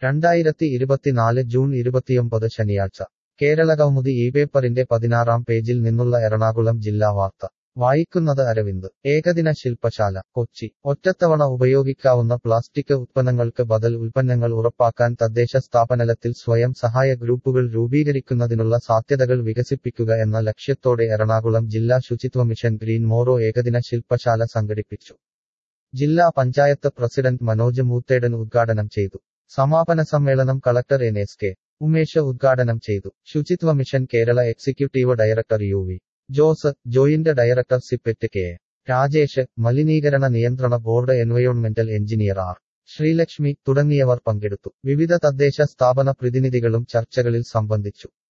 രണ്ടായിരത്തി ഇരുപത്തിനാല് ജൂൺ ഇരുപത്തിയൊമ്പത് ശനിയാഴ്ച കേരളകൗമുദി ഈ പേപ്പറിന്റെ പതിനാറാം പേജിൽ നിന്നുള്ള എറണാകുളം ജില്ലാ വാർത്ത വായിക്കുന്നത് അരവിന്ദ് ഏകദിന ശില്പശാല കൊച്ചി ഒറ്റത്തവണ ഉപയോഗിക്കാവുന്ന പ്ലാസ്റ്റിക് ഉത്പന്നങ്ങൾക്ക് ബദൽ ഉൽപ്പന്നങ്ങൾ ഉറപ്പാക്കാൻ തദ്ദേശ സ്ഥാപനലത്തിൽ സ്വയം സഹായ ഗ്രൂപ്പുകൾ രൂപീകരിക്കുന്നതിനുള്ള സാധ്യതകൾ വികസിപ്പിക്കുക എന്ന ലക്ഷ്യത്തോടെ എറണാകുളം ജില്ലാ ശുചിത്വ മിഷൻ ഗ്രീൻ മോറോ ഏകദിന ശില്പശാല സംഘടിപ്പിച്ചു ജില്ലാ പഞ്ചായത്ത് പ്രസിഡന്റ് മനോജ് മൂത്തേടൻ ഉദ്ഘാടനം ചെയ്തു സമാപന സമ്മേളനം collector N S K Umesh ഉദ്ഘാടനം ചെയ്തു ശുചിത്വ mission Kerala executive director U V Jose joint director CIPET K A. Rajesh മലിനീകരണ നിയന്ത്രണ ബോർഡ് എൻവയോൺമെന്റൽ എഞ്ചിനീയർ ആർ ശ്രീലക്ഷ്മി തുടങ്ങിയവർ പങ്കെടുത്തു വിവിധ തദ്ദേശ സ്ഥാപന പ്രതിനിധികളും ചർച്ചകളിൽ സംബന്ധിച്ചു